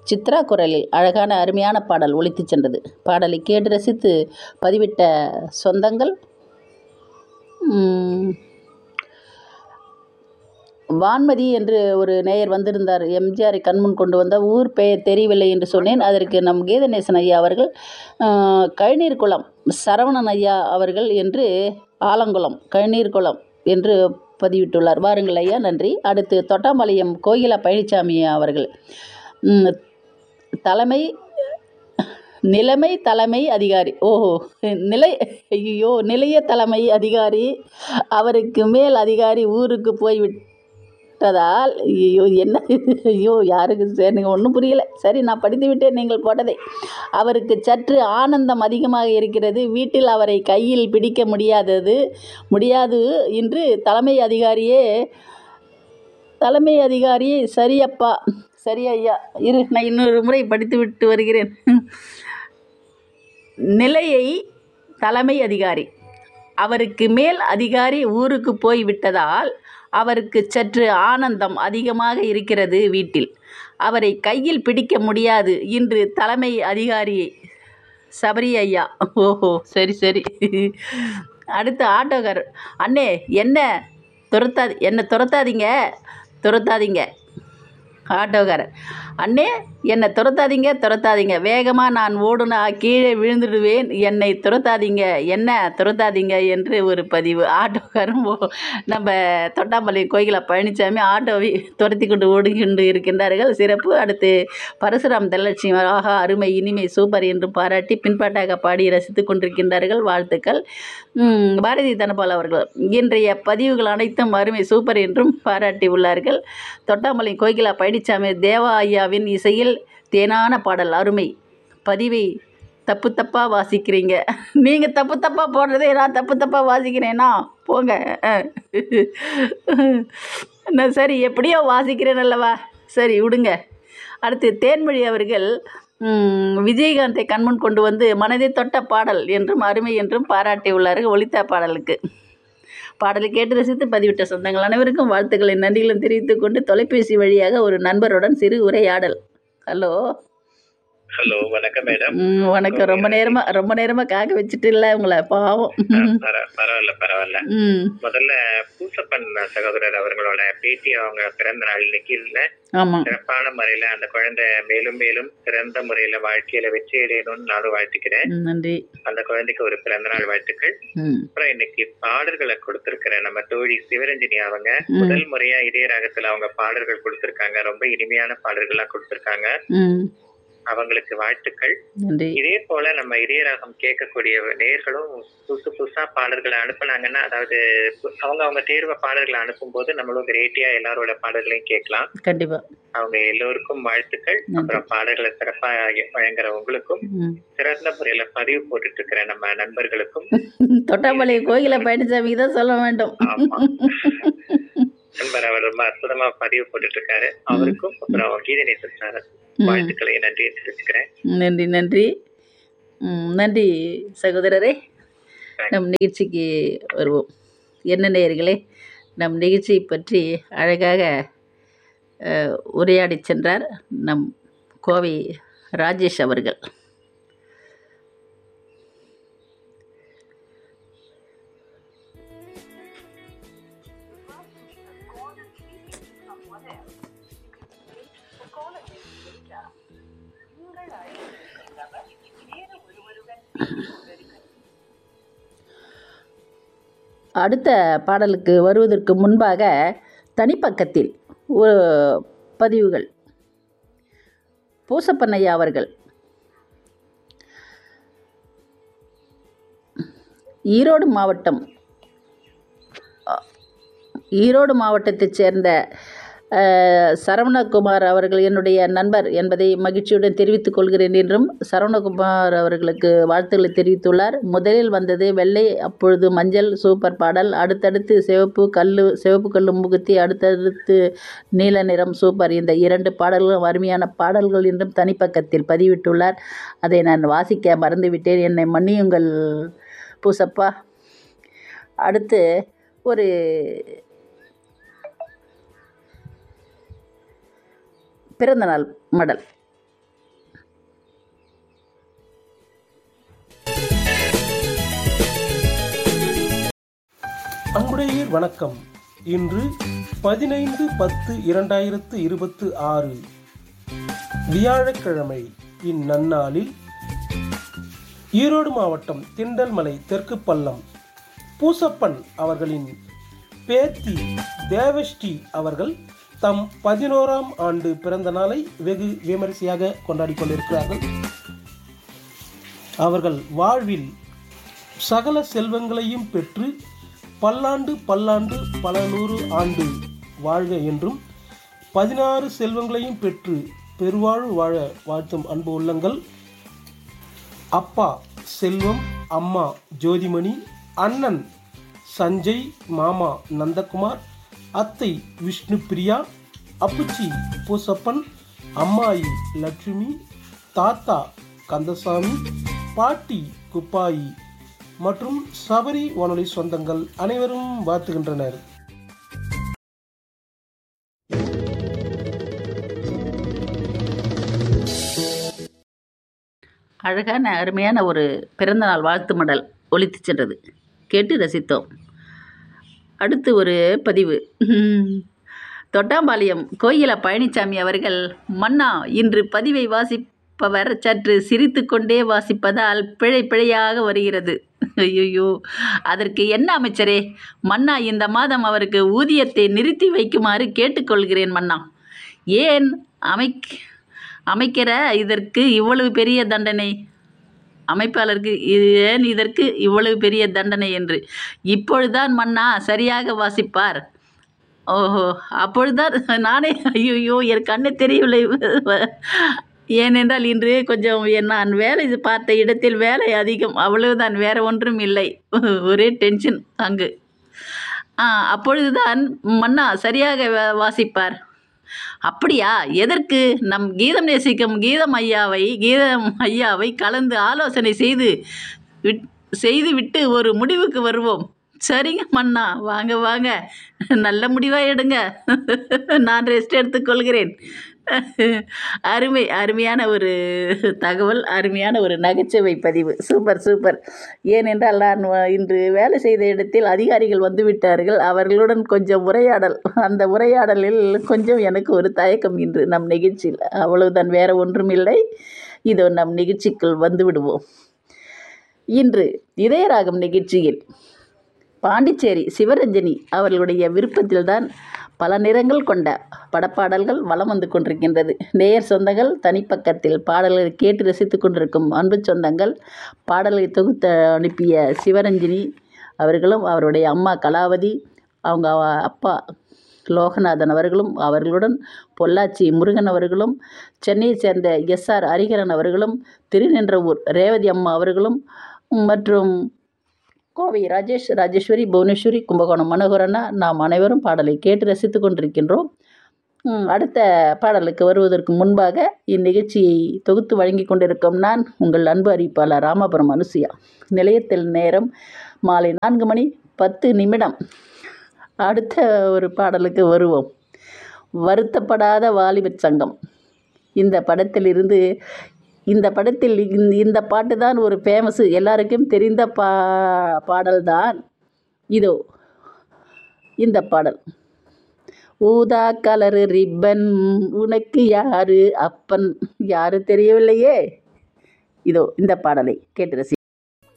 சித்ரா குரலில் அழகான அருமையான பாடல் ஒலித்துச் சென்றது பாடலை கேட்டு ரசித்து பதிவிட்ட சொந்தங்கள் ம், வான்மதி என்று ஒரு நேயர் வந்திருந்தார் எம்ஜிஆரை கண்முன் கொண்டு வந்த ஊர் பெயர் தெரியவில்லை என்று சொன்னேன் அதற்கு நம் கீதநேசன் ஐயா அவர்கள் ஆஹ், கழுநீர் குளம் சரவணன் ஐயா அவர்கள் என்று ஆலங்குளம் கழுநீர் குளம் என்று பதிவிட்டுள்ளார் வாருங்கள் ஐயா நன்றி அடுத்து தொட்டாம்பாளையம் கோகிலா பழனிசாமி அவர்கள் ம், தலைமை நிலைமை தலைமை அதிகாரி ஓஹோ நிலை ஐயோ நிலைய தலைமை அதிகாரி அவருக்கு மேல் அதிகாரி ஊருக்கு போய் விட்டதால் ஐயோ என்ன ஐயோ யாருக்கு சரிங்க ஒன்றும் புரியல சரி நான் படித்து விட்டேன் நீங்கள் போட்டதை அவருக்கு சற்று ஆனந்தம் அதிகமாக இருக்கிறது வீட்டில் அவரை கையில் பிடிக்க முடியாதது முடியாது என்று தலைமை அதிகாரியே தலைமை அதிகாரி சரியப்பா சரி ஐயா இரு நான் இன்னொரு முறை படித்து விட்டு வருகிறேன் நிலையை தலைமை அதிகாரி அவருக்கு மேல் அதிகாரி ஊருக்கு போய் விட்டதால் அவருக்கு சற்று ஆனந்தம் அதிகமாக இருக்கிறது வீட்டில் அவரை கையில் பிடிக்க முடியாது இன்று தலைமை அதிகாரி சபரி ஐயா ஓஹோ சரி சரி அடுத்து ஆட்டோக்கார் அண்ணே என்ன துரத்தாது என்னை துரத்தாதீங்க துரத்தாதீங்க ஆட்டோக்காரர் அண்ணே என்னை துரத்தாதீங்க துரத்தாதீங்க வேகமாக நான் ஓடுனா கீழே விழுந்துடுவேன் என்னை துரத்தாதீங்க என்ன துரத்தாதீங்க என்று ஒரு பதிவு ஆட்டோக்காரரும் ஓ- நம்ம தொட்டாம்பள்ளி கோயில பழனிசாமி ஆட்டோவை துரத்தி கொண்டு ஓடிக்கொண்டு இருக்கின்றார்கள் சிறப்பு அடுத்து பரசுராம் தனலட்சுமி ஆஹா அருமை இனிமை சூப்பர் என்று பாராட்டி பின்பற்றாக பாடி ரசித்துக் கொண்டிருக்கின்றார்கள் வாழ்த்துக்கள் ம், பாரதி தனபால் அவர்கள் இன்றைய பதிவுகள் அனைத்தும் அருமை சூப்பர் என்றும் பாராட்டி உள்ளார்கள் தொட்டாமலை கோகிலா பழனிசாமி தேவா ஐயாவின் இசையில் தேனான பாடல் அருமை பதிவை தப்பு தப்பாக வாசிக்கிறீங்க நீங்கள் தப்பு தப்பாக போடுறதே நான் தப்பு தப்பாக வாசிக்கிறேனா போங்க அஹ். நான் சரி எப்படியோ வாசிக்கிறேன் அல்லவா சரி விடுங்க அடுத்து தேன்மொழி அவர்கள் ம், விஜயகாந்தை கண்முன் கொண்டு வந்து மனதை தொட்ட பாடல் என்றும் அருமை என்றும் பாராட்டியுள்ளார்கள் ஒலித்தா பாடலுக்கு பாடலை கேட்டு ரசித்து பதிவிட்ட சொந்தங்கள் அனைவருக்கும் வாழ்த்துக்களை நன்றிகளும் தெரிவித்துக் கொண்டு தொலைபேசி வழியாக ஒரு நண்பருடன் சிறு உரையாடல் ஹலோ ஹலோ வணக்கம் மேடம் ம், வணக்கம் ரொம்ப நேரமா ரொம்ப நேரமா காக்க வச்சுட்டு இல்லை உங்களை பாவம் பரவாயில்ல பரவாயில்ல ம் முதல்ல பூசப்பன் சகோதரர் அவர்களோட பேட்டி அவங்க பிறந்த நாள் இன்னைக்கு இல்ல ஆமாம் சிறப்பான முறையில அந்த குழந்தை மேலும் மேலும் சிறந்த முறையில வாழ்க்கையில வெற்றி அடையணும்னு நானும் வாழ்த்துக்கிறேன் ம், நன்றி அந்த குழந்தைக்கு ஒரு பிறந்த நாள் வாழ்த்துக்கள் ம் அப்புறம் இன்னைக்கு பாடல்களை கொடுத்திருக்கிற நம்ம தோழி சிவரஞ்சனி அவங்க ம். முதல் முறையா இதய ராகத்துல அவங்க பாடல்கள் கொடுத்திருக்காங்க ரொம்ப இனிமையான பாடல்கள்லாம் கொடுத்திருக்காங்க ம் அவங்களுக்கு வாழ்த்துக்கள் நன்றி இதே போல நம்ம இதயராகம் கேட்கக்கூடிய நேர்களும் புதுசு புதுசா பாடல்களை அனுப்புனாங்கன்னா அதாவது பு- அவங்க அவங்க தேர்வு பாடல்களை அனுப்பும்போது நம்மளும் வெரைட்டியா எல்லாரோட பாடல்களையும் கேட்கலாம் கண்டிப்பாக அவங்க எல்லோருக்கும் வாழ்த்துக்கள் நன்றி. அப்புறம் பாடல்களை சிறப்பா வழங்குற உங்களுக்கும் ம் சிறந்த முறையில பதிவு போட்டுட்டு இருக்கிற நம்ம நண்பர்களுக்கும் தொட்டாம்பாளையம் கோயில பழனிசாமிக்கு தான் சொல்ல வேண்டும் ஆமா நண்பர் அவர் ரொம்ப அற்புதமா பதிவு போட்டுட்டு இருக்காரு அவருக்கும் அப்புறம் கீதநேசன் சார் ம். வாழ்த்துக்களை நன்றியை தெரிவிச்சுக்கிறேன் நன்றி நன்றி ம், நன்றி சகோதரரே நம் நிகழ்ச்சிக்கு வருவோம் என்ன நேயர்களே நம் நிகழ்ச்சியை பற்றி அழகாக அஹ், உரையாடிச் சென்றார் நம் கோவை ராஜேஷ் அவர்கள் அடுத்த பாடலுக்கு வருவதற்கு முன்பாக தனிப்பக்கத்தில் ஒரு பதிவுகள் பூசப்பண்ணையா அவர்கள் ஈரோடு மாவட்டம் அ- ஈரோடு மாவட்டத்தைச் சேர்ந்த அஹ், சரவணகுமார் அவர்கள் என்னுடைய நண்பர் என்பதை மகிழ்ச்சியுடன் தெரிவித்துக் கொள்கிறேன் என்றும் சரவணகுமார் அவர்களுக்கு வாழ்த்துக்களை தெரிவித்துள்ளார் முதலில் வந்தது வெள்ளை அப்பொழுது மஞ்சள் சூப்பர் பாடல் அடுத்தடுத்து சிவப்பு கல்லு சிவப்பு கல்லு முகுத்தி அடுத்தடுத்து நீல நிறம் சூப்பர் இந்த இரண்டு பாடல்களும் அருமையான பாடல்கள் என்றும் தனிப்பக்கத்தில் பதிவிட்டுள்ளார் அதை நான் வாசிக்க மறந்துவிட்டேன் என்னை மன்னியுங்கள் பூசப்பா அடுத்து ஒரு பிறந்தநாள் மடல் நம்முடைய வணக்கம் இன்று பதினைந்து பத்து இரண்டாயிரத்து இருபத்து ஆறு வியாழக்கிழமை இந்நன்னாளில் ஈரோடு மாவட்டம் திண்டல்மலை தெற்கு பள்ளம் பூசப்பன் அவர்களின் பேத்தி தேவஸ்ரீ அவர்கள் தம் பதினோராம் ஆண்டு பிறந்த நாளை வெகு விமரிசையாக கொண்டாடி கொண்டிருக்கிறார்கள் அவர்கள் வாழ்வில் சகல செல்வங்களையும் பெற்று பல்லாண்டு பல்லாண்டு பல நூறு ஆண்டு வாழ்க என்றும் பதினாறு செல்வங்களையும் பெற்று பெருவாழ்வு வாழ வாழ்த்தும் அன்பு உள்ளங்கள் அப்பா செல்வம் அம்மா ஜோதிமணி அண்ணன் சஞ்சய் மாமா நந்தகுமார் அத்தை விஷ்ணு பிரியா அப்புச்சி பூசப்பன் அம்மாயி லட்சுமி தாத்தா கந்தசாமி பாட்டி குப்பாயி மற்றும் சபரி வானொலி சொந்தங்கள் அனைவரும் வாழ்த்துகின்றனர் அழகான அருமையான ஒரு பிறந்தநாள் வாழ்த்து மடல் ஒலித்துச் சென்றது கேட்டு ரசித்தோம் அடுத்து ஒரு பதிவு தொட்டாம்பாளையம் கோயில பழனிசாமி அவர்கள் மன்னா இன்று பதிவை வாசிப்பவர் சற்று சிரித்து கொண்டே வாசிப்பதால் பிழை பிழையாக வருகிறது ஐயோ அதற்கு என்ன அமைச்சரே மன்னா இந்த மாதம் அவருக்கு ஊதியத்தை நிறுத்தி வைக்குமாறு கேட்டுக்கொள்கிறேன் மன்னா ஏன் அமைக் அமைக்கிற இதற்கு இவ்வளவு பெரிய தண்டனை அமைப்பாளருக்கு இது ஏன் இதற்கு இவ்வளவு பெரிய தண்டனை என்று இப்பொழுதுதான் மன்னா சரியாக வாசிப்பார் ஓஹோ அப்பொழுதுதான் நானே ஐயோ என் கண்ணு தெரியவில்லை ஏனென்றால் இன்று கொஞ்சம் என் நான் வேலை பார்த்த இடத்தில் வேலை அதிகம் அவ்வளவுதான் வேறு ஒன்றும் இல்லை ஒரே டென்ஷன் அங்கு ஆ அப்பொழுதுதான் மன்னா சரியாக வா- வாசிப்பார் அப்படியா எதற்கு நம் கீதம் நேசிக்கும் கீதம் ஐயாவை கீதம் ஐயாவை கலந்து ஆலோசனை செய்து விட் செய்துவிட்டு ஒரு முடிவுக்கு வருவோம் சரிங்க மன்னா வாங்க வாங்க நல்ல முடிவாக எடுங்க நான் ரெஸ்ட் எடுத்துக்கொள்கிறேன் அருமை அருமையான ஒரு தகவல் அருமையான ஒரு நகைச்சுவை பதிவு சூப்பர் சூப்பர் ஏனென்றால் நான் வ- இன்று வேலை செய்த இடத்தில் அதிகாரிகள் வந்துவிட்டார்கள் அவர்களுடன் கொஞ்சம் உரையாடல் அந்த உரையாடலில் கொஞ்சம் எனக்கு ஒரு தயக்கம் இன்று நம் நிகழ்ச்சியில் அவ்வளவுதான் வேற ஒன்றும் இல்லை இதோ நம் நிகழ்ச்சிக்குள் வந்து விடுவோம் இன்று இதயராகம் நிகழ்ச்சியில் பாண்டிச்சேரி சிவரஞ்சனி அவர்களுடைய விருப்பத்தில்தான் பல நிறங்கள் கொண்ட படப்பாடல்கள் வலம் வந்து கொண்டிருக்கின்றது நேயர் சொந்தங்கள் தனிப்பக்கத்தில் பாடல்களை கேட்டு ரசித்து கொண்டிருக்கும் அன்பு சொந்தங்கள் பாடலை தொகுத்து அனுப்பிய சிவரஞ்சினி அவர்களும் அவருடைய அம்மா கலாவதி அவங்க அவ- அப்பா லோகநாதன் அவர்களும் அவர்களுடன் பொள்ளாச்சி முருகன் அவர்களும் சென்னையை சேர்ந்த எஸ்ஆர் ஹரிகரன் அவர்களும் திருநின்றவூர் ரேவதி அம்மா அவர்களும் மற்றும் கோவை ராஜேஷ் ராஜேஸ்வரி புவனேஸ்வரி கும்பகோணம் மனோகரனா நாம் அனைவரும் பாடலை கேட்டு ரசித்து கொண்டிருக்கின்றோம் ம், அடுத்த பாடலுக்கு வருவதற்கு முன்பாக இந்நிகழ்ச்சியை தொகுத்து வழங்கி கொண்டிருக்கும் நான் உங்கள் அன்பு அறிவிப்பாளர் ராமபுரம் அனுசுயா நிலையத்தில் நேரம் மாலை நான்கு மணி பத்து நிமிடம் அடுத்த ஒரு பாடலுக்கு வருவோம் வருத்தப்படாத வாலிபர் சங்கம் இந்த படத்திலிருந்து இந்த படத்தில் இந்த- இந்த பாட்டு தான் ஒரு ஃபேமஸு எல்லாருக்கும் தெரிந்த பா பாடல்தான் இதோ இந்த பாடல் ஊதா கலரு ரிப்பன் உனக்கு யாரு அப்பன் யாரு தெரியவில்லையே இதோ இந்த பாடலை கேட்டு ரசி